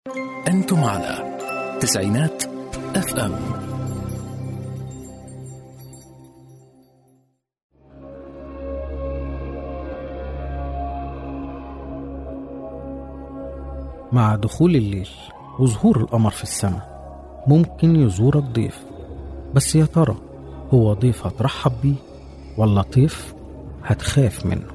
أنتم على تسعينات اف ام مع دخول الليل وظهور القمر في السماء ممكن يزورك ضيف بس يا ترى هو ضيف هترحب بيه ولا طيف هتخاف منه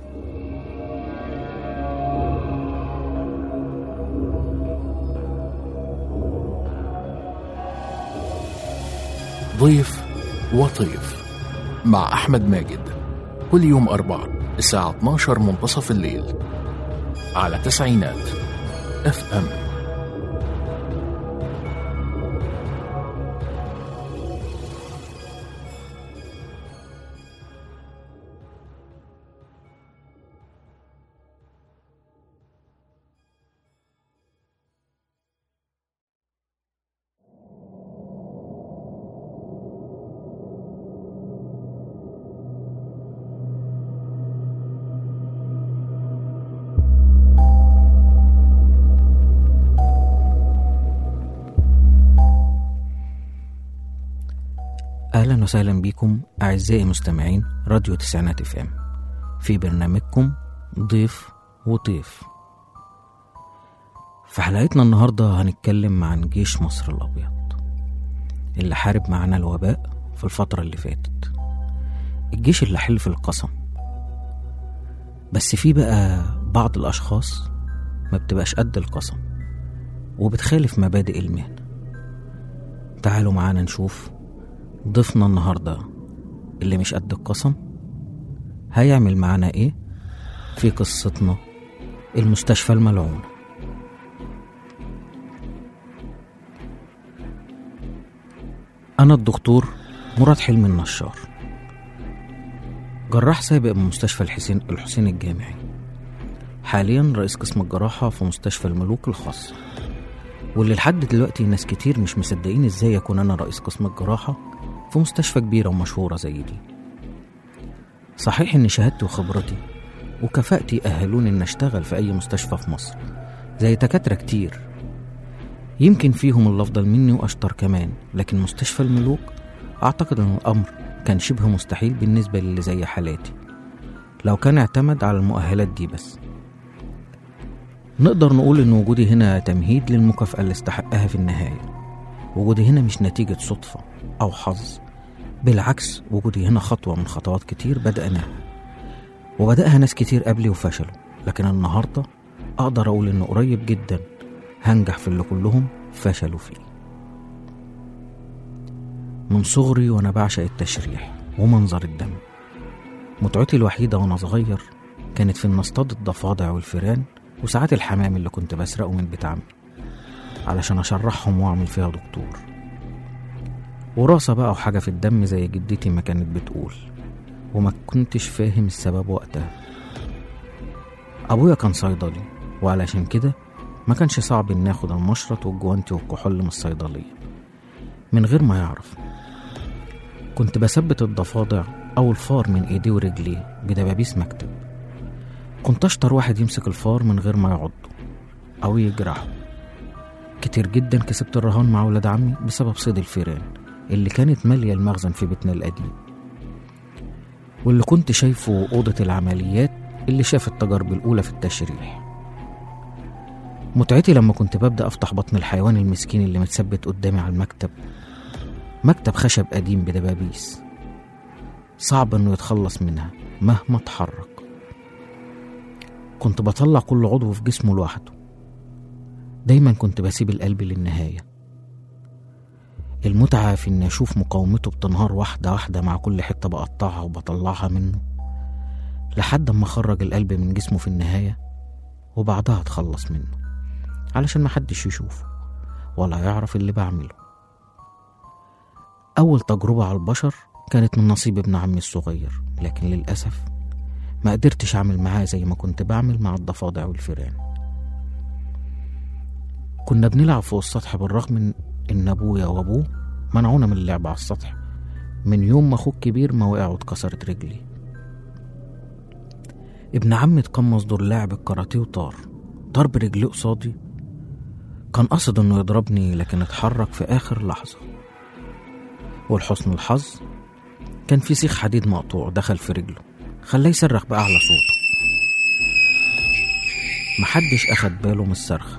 ضيف وطيف مع أحمد ماجد كل يوم أربعة الساعة 12 منتصف الليل على تسعينات اف ام أهلا وسهلا بكم أعزائي مستمعين راديو تسعينات اف ام في برنامجكم ضيف وطيف في حلقتنا النهاردة هنتكلم عن جيش مصر الأبيض اللي حارب معانا الوباء في الفترة اللي فاتت الجيش اللي حلف القسم بس في بقى بعض الأشخاص ما بتبقاش قد القسم وبتخالف مبادئ المهنة تعالوا معانا نشوف ضيفنا النهاردة اللي مش قد القسم هيعمل معانا ايه في قصتنا المستشفى الملعونة أنا الدكتور مراد حلمي النشار جراح سابق من مستشفى الحسين الحسين الجامعي حاليا رئيس قسم الجراحة في مستشفى الملوك الخاص واللي لحد دلوقتي ناس كتير مش مصدقين ازاي اكون انا رئيس قسم الجراحة في مستشفى كبيرة ومشهورة زي دي صحيح ان شهادتي وخبرتي وكفاءتي أهلوني ان اشتغل في اي مستشفى في مصر زي دكاترة كتير يمكن فيهم اللي افضل مني واشطر كمان لكن مستشفى الملوك اعتقد ان الامر كان شبه مستحيل بالنسبة للي زي حالاتي لو كان اعتمد على المؤهلات دي بس نقدر نقول ان وجودي هنا تمهيد للمكافأة اللي استحقها في النهاية وجودي هنا مش نتيجة صدفة أو حظ بالعكس وجودي هنا خطوة من خطوات كتير بدأناها وبدأها ناس كتير قبلي وفشلوا لكن النهاردة أقدر أقول إنه قريب جدا هنجح في اللي كلهم فشلوا فيه من صغري وأنا بعشق التشريح ومنظر الدم متعتي الوحيدة وأنا صغير كانت في إن أصطاد الضفادع والفيران وساعات الحمام اللي كنت بسرقه من بيت عمي علشان أشرحهم وأعمل فيها دكتور وراثة بقى وحاجة في الدم زي جدتي ما كانت بتقول وما كنتش فاهم السبب وقتها أبويا كان صيدلي وعلشان كده ما كانش صعب إن آخد المشرط والجوانتي والكحول من الصيدلية من غير ما يعرف كنت بثبت الضفادع أو الفار من إيديه ورجليه بدبابيس مكتب كنت أشطر واحد يمسك الفار من غير ما يعضه أو يجرحه كتير جدا كسبت الرهان مع ولاد عمي بسبب صيد الفيران اللي كانت مالية المخزن في بيتنا القديم واللي كنت شايفه أوضة العمليات اللي شاف التجارب الأولى في التشريح متعتي لما كنت ببدأ أفتح بطن الحيوان المسكين اللي متثبت قدامي على المكتب مكتب خشب قديم بدبابيس صعب إنه يتخلص منها مهما اتحرك كنت بطلع كل عضو في جسمه لوحده دايما كنت بسيب القلب للنهاية المتعة في إني أشوف مقاومته بتنهار واحدة واحدة مع كل حتة بقطعها وبطلعها منه لحد ما أخرج القلب من جسمه في النهاية وبعدها أتخلص منه علشان محدش يشوفه ولا يعرف اللي بعمله أول تجربة على البشر كانت من نصيب ابن عمي الصغير لكن للأسف ما قدرتش أعمل معاه زي ما كنت بعمل مع الضفادع والفيران كنا بنلعب فوق السطح بالرغم من إن أبويا وأبوه منعونا من اللعب على السطح من يوم ما أخوك كبير ما وقع واتكسرت رجلي ابن عمي اتقمص دور لاعب الكاراتيه وطار ضرب رجليه قصادي كان قصد انه يضربني لكن اتحرك في اخر لحظة ولحسن الحظ كان في سيخ حديد مقطوع دخل في رجله خلاه يصرخ بأعلى صوته محدش أخد باله من الصرخة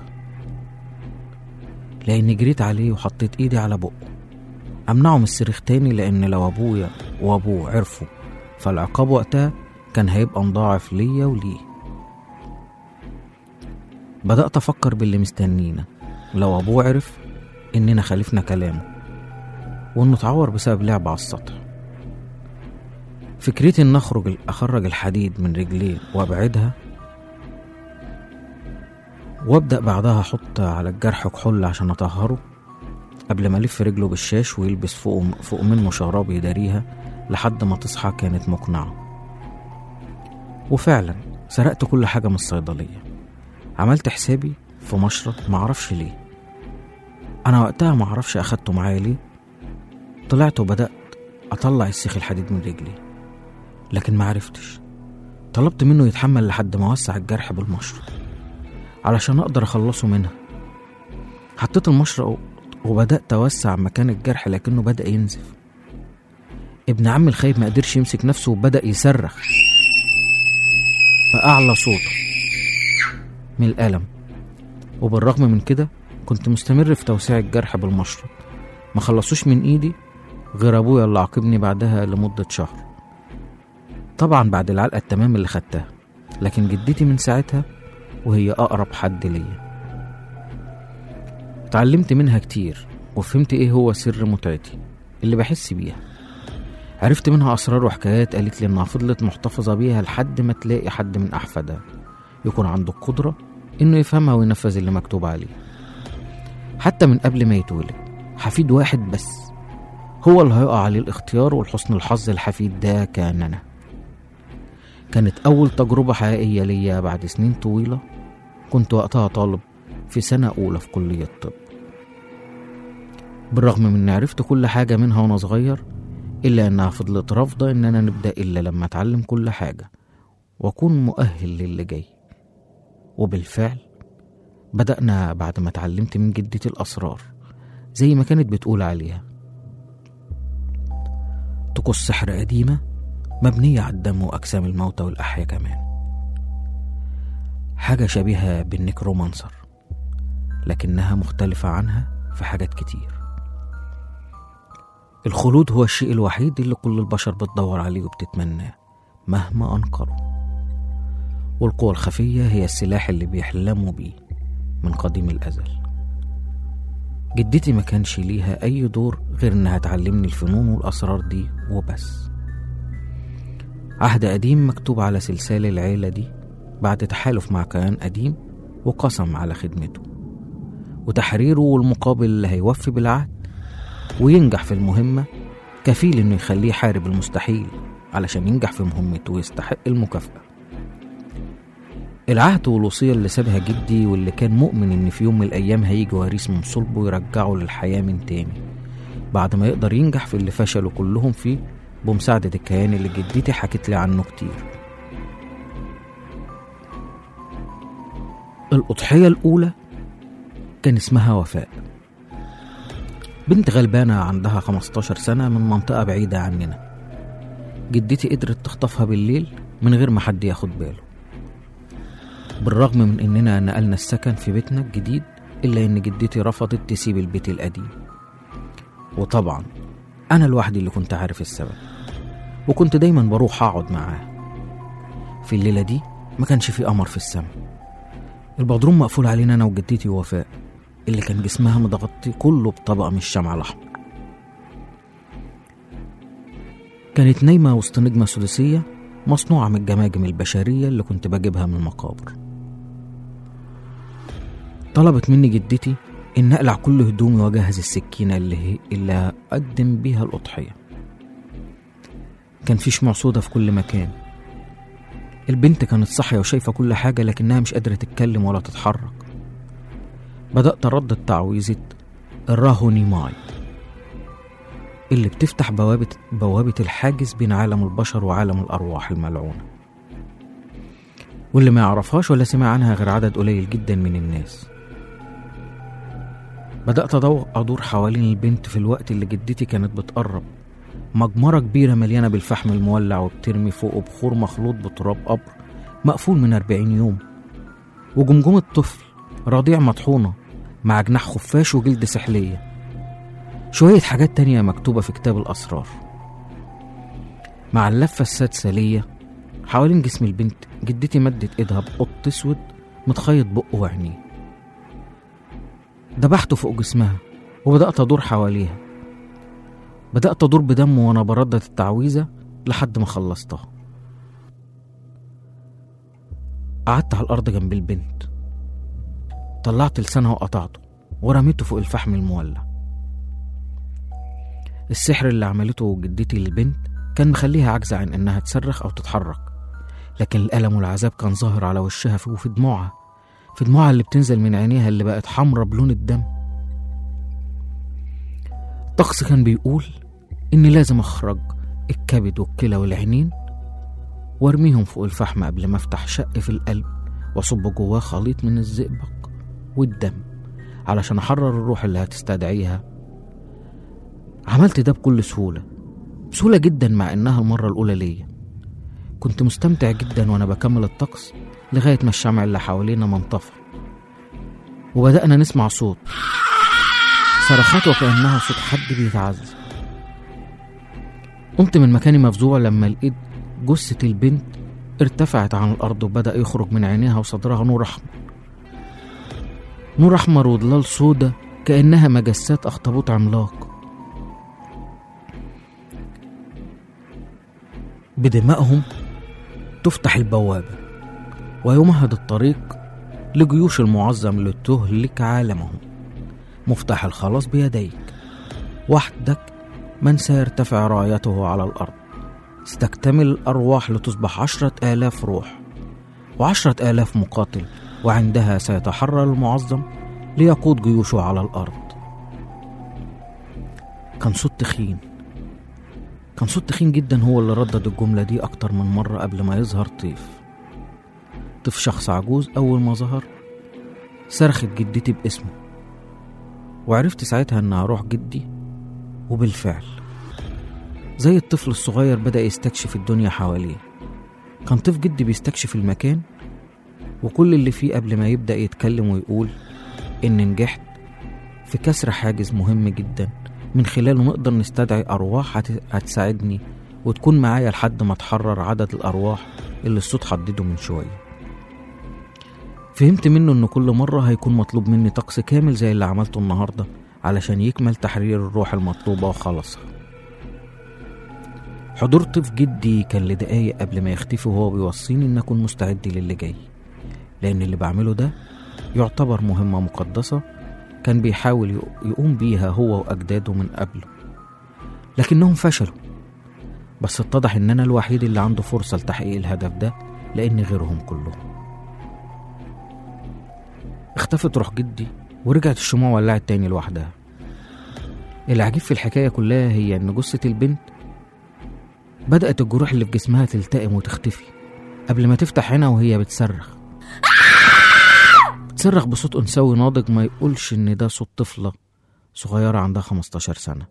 لأني جريت عليه وحطيت إيدي على بقه أمنعه من الصريخ تاني لأن لو أبويا وأبوه عرفوا فالعقاب وقتها كان هيبقى مضاعف ليا وليه بدأت أفكر باللي مستنينا لو أبوه عرف إننا خالفنا كلامه وإنه اتعور بسبب لعبة على السطح فكرتي إن أخرج أخرج الحديد من رجليه وأبعدها وأبدأ بعدها أحط على الجرح كحول عشان أطهره قبل ما ألف رجله بالشاش ويلبس فوق, فوق منه شراب يداريها لحد ما تصحى كانت مقنعة وفعلا سرقت كل حاجة من الصيدلية عملت حسابي في مشرط معرفش ليه أنا وقتها معرفش أخدته معايا ليه طلعت وبدأت أطلع السيخ الحديد من رجلي لكن معرفتش طلبت منه يتحمل لحد ما وسع الجرح بالمشرط علشان أقدر أخلصه منها حطيت المشرط وبدأت أوسع مكان الجرح لكنه بدأ ينزف ابن عمي الخايب ما قدرش يمسك نفسه وبدأ يصرخ بأعلى صوته من الألم وبالرغم من كده كنت مستمر في توسيع الجرح بالمشرط ما خلصوش من إيدي غير أبويا اللي عاقبني بعدها لمدة شهر طبعا بعد العلقة التمام اللي خدتها لكن جدتي من ساعتها وهي أقرب حد ليا اتعلمت منها كتير وفهمت ايه هو سر متعتي اللي بحس بيها عرفت منها أسرار وحكايات قالت لي إنها فضلت محتفظة بيها لحد ما تلاقي حد من أحفادها يكون عنده القدرة إنه يفهمها وينفذ اللي مكتوب عليه حتى من قبل ما يتولد حفيد واحد بس هو اللي هيقع عليه الاختيار والحسن الحظ الحفيد ده كان أنا كانت أول تجربة حقيقية ليا بعد سنين طويلة كنت وقتها طالب في سنة أولى في كلية الطب بالرغم من إني عرفت كل حاجة منها وأنا صغير إلا إنها فضلت رافضة إن أنا نبدأ إلا لما أتعلم كل حاجة وأكون مؤهل للي جاي وبالفعل بدأنا بعد ما اتعلمت من جدتي الأسرار زي ما كانت بتقول عليها طقوس سحر قديمة مبنية على الدم وأجسام الموتى والأحياء كمان حاجة شبيهة بالنكرومانسر لكنها مختلفة عنها في حاجات كتير الخلود هو الشيء الوحيد اللي كل البشر بتدور عليه وبتتمناه مهما أنكروا والقوى الخفية هي السلاح اللي بيحلموا بيه من قديم الأزل جدتي ما كانش ليها أي دور غير إنها تعلمني الفنون والأسرار دي وبس عهد قديم مكتوب على سلسال العيلة دي بعد تحالف مع كيان قديم وقسم على خدمته وتحريره والمقابل اللي هيوفي بالعهد وينجح في المهمة كفيل إنه يخليه يحارب المستحيل علشان ينجح في مهمته ويستحق المكافأة العهد والوصية اللي سابها جدي واللي كان مؤمن إن في يوم من الأيام هيجي وريث من صلبه ويرجعه للحياة من تاني بعد ما يقدر ينجح في اللي فشلوا كلهم فيه بمساعدة الكيان اللي جدتي حكت لي عنه كتير الأضحية الأولى كان اسمها وفاء بنت غلبانة عندها 15 سنة من منطقة بعيدة عننا جدتي قدرت تخطفها بالليل من غير ما حد ياخد باله بالرغم من إننا نقلنا السكن في بيتنا الجديد إلا إن جدتي رفضت تسيب البيت القديم وطبعا أنا لوحدي اللي كنت عارف السبب وكنت دايما بروح أقعد معاها في الليلة دي ما كانش في قمر في السماء البدروم مقفول علينا أنا وجدتي ووفاء اللي كان جسمها متغطي كله بطبقة من الشمع الأحمر كانت نايمة وسط نجمة سداسية مصنوعة من الجماجم البشرية اللي كنت بجيبها من المقابر طلبت مني جدتي إن أقلع كل هدومي وأجهز السكينة اللي هي اللي أقدم بيها الأضحية كان في شموع سودا في كل مكان البنت كانت صاحية وشايفة كل حاجة لكنها مش قادرة تتكلم ولا تتحرك بدأت أردد تعويذة الراهوني ماي اللي بتفتح بوابة بوابة الحاجز بين عالم البشر وعالم الأرواح الملعونة واللي ما يعرفهاش ولا سمع عنها غير عدد قليل جدا من الناس بدأت أدور أدور حوالين البنت في الوقت اللي جدتي كانت بتقرب مجمرة كبيرة مليانة بالفحم المولع وبترمي فوقه بخور مخلوط بتراب قبر مقفول من أربعين يوم وجمجمة طفل رضيع مطحونة مع جناح خفاش وجلد سحلية شوية حاجات تانية مكتوبة في كتاب الأسرار مع اللفة السادسة ليا حوالين جسم البنت جدتي مدت ايدها بقط اسود متخيط بقه وعينيه دبحته فوق جسمها وبدأت أدور حواليها بدأت أدور بدم وأنا بردد التعويذة لحد ما خلصتها قعدت على الأرض جنب البنت طلعت لسانها وقطعته ورميته فوق الفحم المولع السحر اللي عملته جدتي للبنت كان مخليها عاجزة عن إنها تصرخ أو تتحرك لكن الألم والعذاب كان ظاهر على وشها وفي دموعها في دموعها اللي بتنزل من عينيها اللي بقت حمرة بلون الدم الطقس كان بيقول إني لازم أخرج الكبد والكلى والعينين وارميهم فوق الفحم قبل ما افتح شق في القلب واصب جواه خليط من الزئبق والدم علشان احرر الروح اللي هتستدعيها عملت ده بكل سهولة بسهولة جدا مع انها المرة الاولى ليا كنت مستمتع جدا وانا بكمل الطقس لغاية ما الشمع اللي حوالينا ما انطفى وبدأنا نسمع صوت صرخات وكأنها صوت حد بيتعذب قمت من مكاني مفزوع لما لقيت جثة البنت ارتفعت عن الأرض وبدأ يخرج من عينيها وصدرها نور أحمر نور أحمر وضلال سودا كأنها مجسات أخطبوط عملاق بدمائهم تفتح البوابة ويمهد الطريق لجيوش المعظم لتهلك عالمهم مفتاح الخلاص بيديك وحدك من سيرتفع رايته على الأرض ستكتمل الأرواح لتصبح عشرة آلاف روح وعشرة آلاف مقاتل وعندها سيتحرر المعظم ليقود جيوشه على الأرض كان صوت تخين كان صوت تخين جدا هو اللي ردد الجملة دي أكتر من مرة قبل ما يظهر طيف طيف شخص عجوز أول ما ظهر صرخت جدتي باسمه وعرفت ساعتها إنها روح جدي وبالفعل زي الطفل الصغير بدأ يستكشف الدنيا حواليه كان طيف جدي بيستكشف المكان وكل اللي فيه قبل ما يبدأ يتكلم ويقول إن نجحت في كسر حاجز مهم جدا من خلاله نقدر نستدعي أرواح هت- هتساعدني وتكون معايا لحد ما تحرر عدد الأرواح اللي الصوت حدده من شوية فهمت منه إن كل مرة هيكون مطلوب مني طقس كامل زي اللي عملته النهاردة علشان يكمل تحرير الروح المطلوبة وخلصها حضور طيف جدي كان لدقايق قبل ما يختفي وهو بيوصيني إن أكون مستعد للي جاي لأن اللي بعمله ده يعتبر مهمة مقدسة كان بيحاول يق- يقوم بيها هو وأجداده من قبله لكنهم فشلوا بس اتضح إن أنا الوحيد اللي عنده فرصة لتحقيق الهدف ده لأن غيرهم كلهم اختفت روح جدي ورجعت الشموع ولعت تاني لوحدها العجيب في الحكاية كلها هي إن جثة البنت بدأت الجروح اللي في جسمها تلتئم وتختفي قبل ما تفتح عينها وهي بتصرخ بتصرخ بصوت أنثوي ناضج ما يقولش إن ده صوت طفلة صغيرة عندها 15 سنة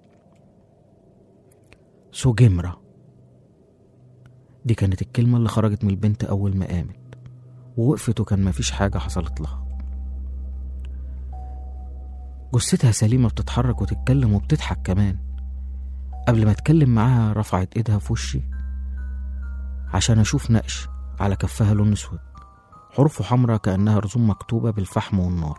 سوجمرة دي كانت الكلمة اللي خرجت من البنت أول ما قامت ووقفت وكان مفيش حاجة حصلت لها جثتها سليمة بتتحرك وتتكلم وبتضحك كمان قبل ما اتكلم معاها رفعت ايدها في وشي عشان اشوف نقش على كفها لون اسود حروفه حمراء كأنها رسوم مكتوبة بالفحم والنار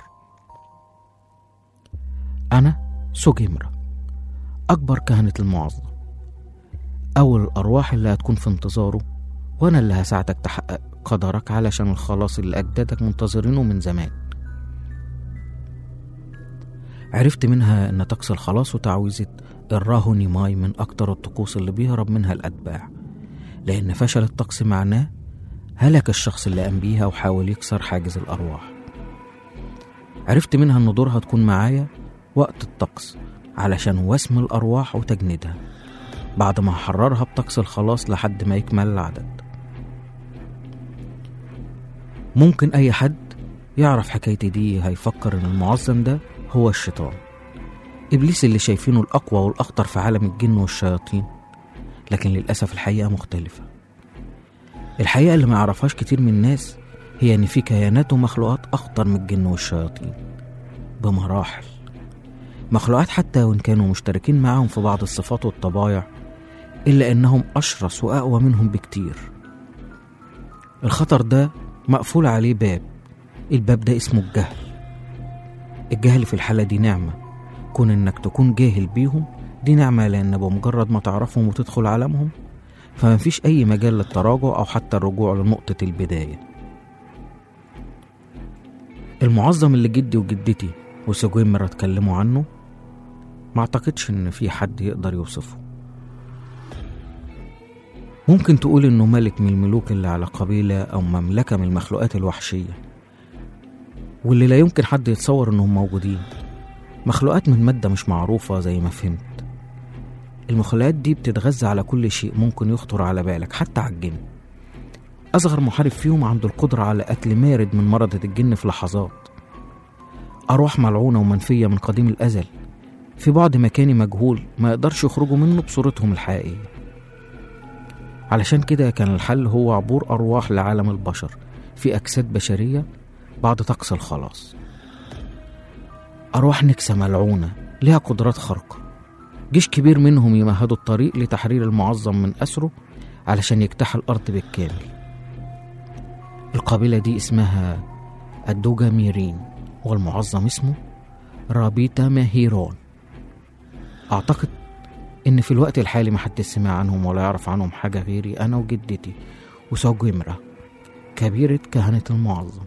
أنا سوجيمرا أكبر كهنة المعظم أول الأرواح اللي هتكون في انتظاره وأنا اللي هساعدك تحقق قدرك علشان الخلاص اللي أجدادك منتظرينه من زمان عرفت منها إن طقس الخلاص وتعويذة الراهو نيماي من أكتر الطقوس اللي بيهرب منها الأتباع لأن فشل الطقس معناه هلك الشخص اللي قام بيها وحاول يكسر حاجز الأرواح عرفت منها إن دورها تكون معايا وقت الطقس علشان وسم الأرواح وتجنيدها بعد ما هحررها بطقس الخلاص لحد ما يكمل العدد ممكن أي حد يعرف حكايتي دي هيفكر إن المعظم ده هو الشيطان إبليس اللي شايفينه الأقوى والأخطر في عالم الجن والشياطين لكن للأسف الحقيقة مختلفة الحقيقة اللي ما يعرفهاش كتير من الناس هي إن في كيانات ومخلوقات أخطر من الجن والشياطين بمراحل مخلوقات حتى وإن كانوا مشتركين معاهم في بعض الصفات والطبايع إلا إنهم أشرس وأقوى منهم بكتير الخطر ده مقفول عليه باب الباب ده اسمه الجهل الجهل في الحالة دي نعمة كون إنك تكون جاهل بيهم دي نعمة لأن بمجرد ما تعرفهم وتدخل عالمهم فما فيش أي مجال للتراجع أو حتى الرجوع لنقطة البداية المعظم اللي جدي وجدتي وسجويمر اتكلموا عنه ما اعتقدش ان في حد يقدر يوصفه ممكن تقول انه ملك من الملوك اللي على قبيلة او مملكة من المخلوقات الوحشية واللي لا يمكن حد يتصور انهم موجودين مخلوقات من مادة مش معروفة زي ما فهمت المخلوقات دي بتتغذى على كل شيء ممكن يخطر على بالك حتى على الجن أصغر محارب فيهم عنده القدرة على قتل مارد من مرضة الجن في لحظات أرواح ملعونة ومنفية من قديم الأزل في بعد مكاني مجهول ما يقدرش يخرجوا منه بصورتهم الحقيقية علشان كده كان الحل هو عبور أرواح لعالم البشر في أجساد بشرية بعد طقس الخلاص أرواح نكسة ملعونة لها قدرات خارقة جيش كبير منهم يمهدوا الطريق لتحرير المعظم من أسره علشان يجتاح الأرض بالكامل القبيلة دي اسمها الدوجا ميرين والمعظم اسمه رابيتا ماهيرون أعتقد إن في الوقت الحالي محدش سمع عنهم ولا يعرف عنهم حاجة غيري أنا وجدتي وسوجمرة كبيرة كهنة المعظم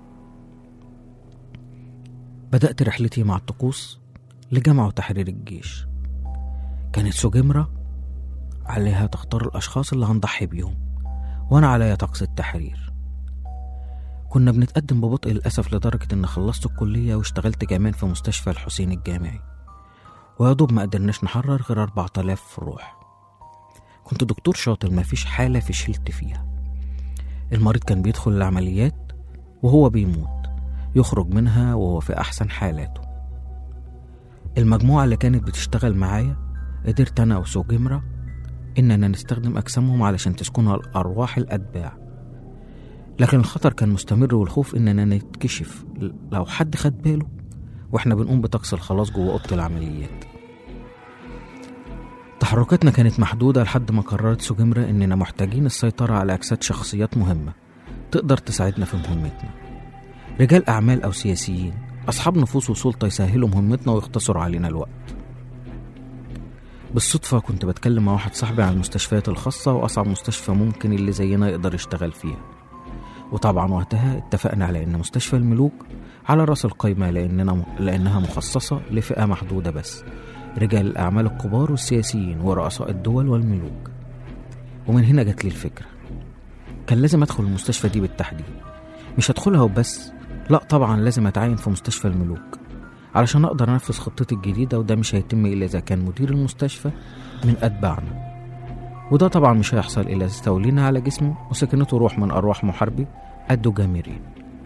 بدأت رحلتي مع الطقوس لجمع وتحرير الجيش كانت سوجمرة عليها تختار الأشخاص اللي هنضحي بيهم وأنا عليا طقس التحرير كنا بنتقدم ببطء للأسف لدرجة إن خلصت الكلية واشتغلت كمان في مستشفى الحسين الجامعي ويا دوب ما قدرناش نحرر غير 4000 روح كنت دكتور شاطر مفيش حالة فشلت فيها المريض كان بيدخل العمليات وهو بيموت يخرج منها وهو في أحسن حالاته المجموعة اللي كانت بتشتغل معايا قدرت أنا وسوجمرة إننا نستخدم أجسامهم علشان تسكنها الأرواح الأتباع لكن الخطر كان مستمر والخوف إننا نتكشف لو حد خد باله وإحنا بنقوم بطقس الخلاص جوه أوضة العمليات تحركاتنا كانت محدودة لحد ما قررت سوجمرة إننا محتاجين السيطرة على أجساد شخصيات مهمة تقدر تساعدنا في مهمتنا رجال أعمال أو سياسيين أصحاب نفوس وسلطة يسهلوا مهمتنا ويختصروا علينا الوقت بالصدفة كنت بتكلم مع واحد صاحبي عن المستشفيات الخاصة وأصعب مستشفى ممكن اللي زينا يقدر يشتغل فيها وطبعا وقتها اتفقنا على إن مستشفى الملوك على رأس القايمة لأننا لأنها مخصصة لفئة محدودة بس رجال الأعمال الكبار والسياسيين ورؤساء الدول والملوك ومن هنا جات لي الفكرة كان لازم أدخل المستشفى دي بالتحديد مش هدخلها وبس لا طبعا لازم أتعين في مستشفى الملوك علشان أقدر أنفذ خطتي الجديدة وده مش هيتم إلا إذا كان مدير المستشفى من أتباعنا وده طبعا مش هيحصل إلا إذا استولينا على جسمه وسكنته روح من أرواح محاربي الدوجاميرين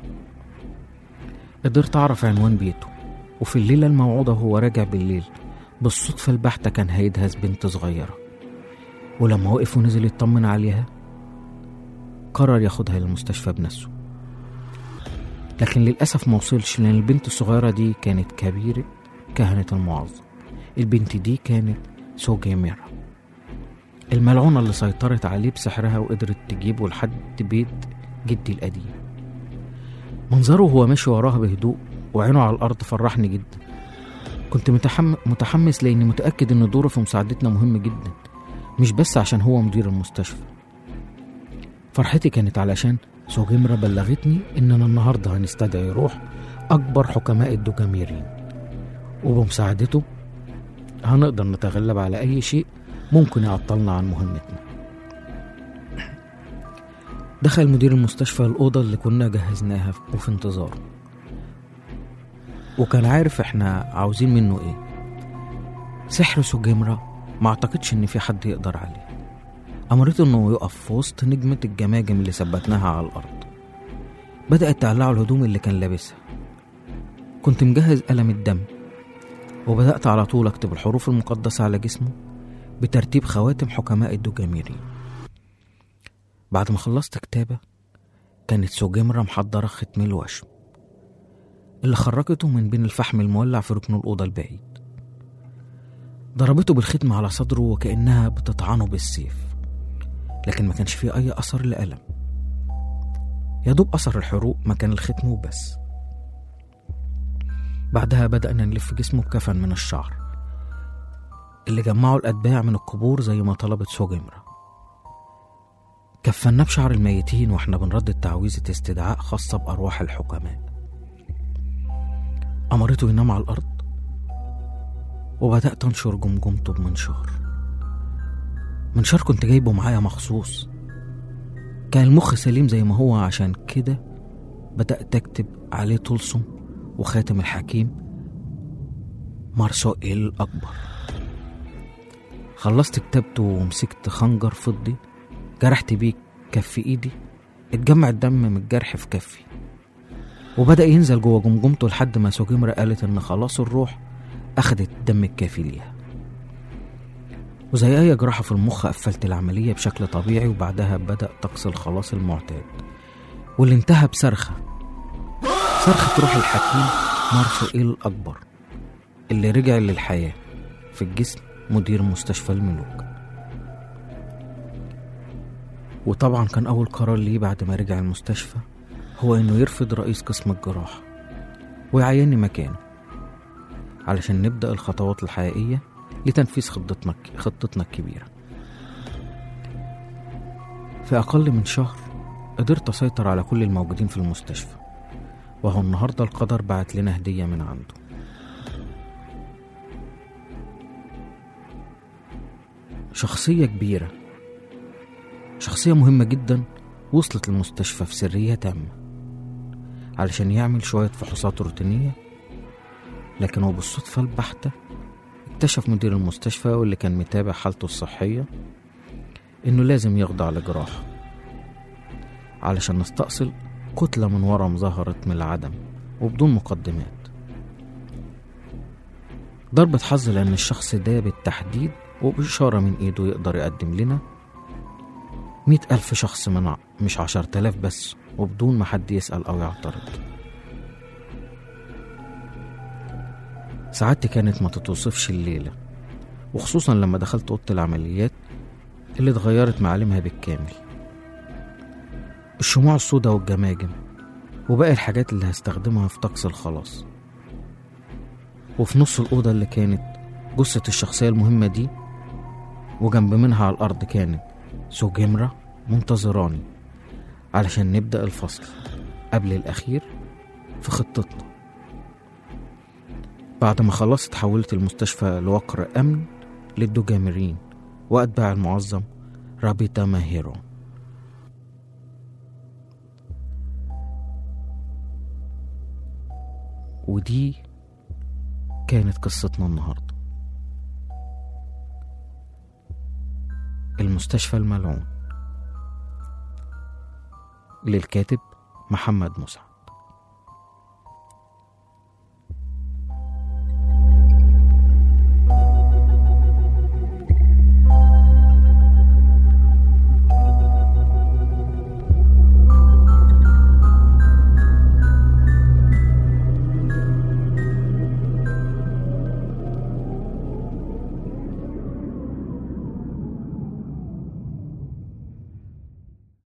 قدرت أعرف عنوان بيته وفي الليلة الموعودة وهو راجع بالليل بالصدفة البحتة كان هيدهس بنت صغيرة ولما وقف ونزل يطمن عليها قرر ياخدها للمستشفى بنفسه لكن للأسف موصلش لأن البنت الصغيرة دي كانت كبيرة كهنة المعظم البنت دي كانت سوجيميرا الملعونة اللي سيطرت عليه بسحرها وقدرت تجيبه لحد بيت جدي القديم منظره وهو ماشي وراها بهدوء وعينه على الأرض فرحني جدا كنت متحم... متحمس لأني متأكد إن دوره في مساعدتنا مهم جدا مش بس عشان هو مدير المستشفى فرحتي كانت علشان سوجمرة بلغتني إننا النهاردة هنستدعي روح أكبر حكماء الدوجاميرين وبمساعدته هنقدر نتغلب على أي شيء ممكن يعطلنا عن مهمتنا دخل مدير المستشفى الأوضة اللي كنا جهزناها وفي انتظاره وكان عارف احنا عاوزين منه ايه سحر سوجمرة ما اعتقدش ان في حد يقدر عليه أمرته إنه يقف في وسط نجمة الجماجم اللي ثبتناها على الأرض بدأت تقلعه الهدوم اللي كان لابسها كنت مجهز قلم الدم وبدأت على طول أكتب الحروف المقدسة على جسمه بترتيب خواتم حكماء الدوجاميري بعد ما خلصت كتابة كانت سوجمرة محضرة ختم الوشم اللي خرجته من بين الفحم المولع في ركن الأوضة البعيد ضربته بالختم على صدره وكأنها بتطعنه بالسيف لكن ما كانش فيه أي أثر لألم يا دوب أثر الحروق مكان الختم وبس بعدها بدأنا نلف جسمه بكفن من الشعر اللي جمعوا الأتباع من القبور زي ما طلبت سوجمرة كفنا بشعر الميتين واحنا بنردد تعويذة استدعاء خاصة بأرواح الحكماء أمرته ينام على الأرض وبدأت أنشر جمجمته بمنشار منشار كنت جايبه معايا مخصوص كان المخ سليم زي ما هو عشان كده بدأت أكتب عليه طلسم وخاتم الحكيم مارسوئيل الأكبر خلصت كتابته ومسكت خنجر فضي جرحت بيه كف ايدي اتجمع الدم من الجرح في كفي وبدأ ينزل جوه جمجمته لحد ما سوجمرة قالت إن خلاص الروح أخدت الدم الكافي ليها وزي أي جراحة في المخ قفلت العملية بشكل طبيعي وبعدها بدأ طقس الخلاص المعتاد واللي انتهى بصرخة صرخة روح الحكيم مارسوئيل الأكبر اللي رجع للحياة في الجسم مدير مستشفى الملوك وطبعا كان أول قرار ليه بعد ما رجع المستشفى هو إنه يرفض رئيس قسم الجراحة ويعيني مكانه علشان نبدأ الخطوات الحقيقية لتنفيذ خطتنا خطتنا الكبيرة في أقل من شهر قدرت أسيطر على كل الموجودين في المستشفى وهو النهاردة القدر بعت لنا هدية من عنده شخصية كبيرة شخصية مهمة جدا وصلت المستشفى في سرية تامة علشان يعمل شوية فحوصات روتينية لكن وبالصدفة البحتة اكتشف مدير المستشفى واللي كان متابع حالته الصحية إنه لازم يخضع لجراحة علشان نستأصل كتلة من ورم ظهرت من العدم وبدون مقدمات ضربة حظ لأن الشخص ده بالتحديد وبإشارة من إيده يقدر يقدم لنا مئة ألف شخص من ع- مش عشر تلاف بس وبدون ما حد يسأل أو يعترض سعادتي كانت ما تتوصفش الليلة وخصوصا لما دخلت أوضة العمليات اللي اتغيرت معالمها بالكامل الشموع السوداء والجماجم وباقي الحاجات اللي هستخدمها في طقس الخلاص وفي نص الأوضة اللي كانت جثة الشخصية المهمة دي وجنب منها على الأرض كانت سوجمرة منتظراني علشان نبدأ الفصل قبل الأخير في خطتنا بعد ما خلصت حولت المستشفى لوقر أمن للدوجامرين وأتباع المعظم رابيتا ماهيرو ودي كانت قصتنا النهارده المستشفى الملعون للكاتب محمد مسعد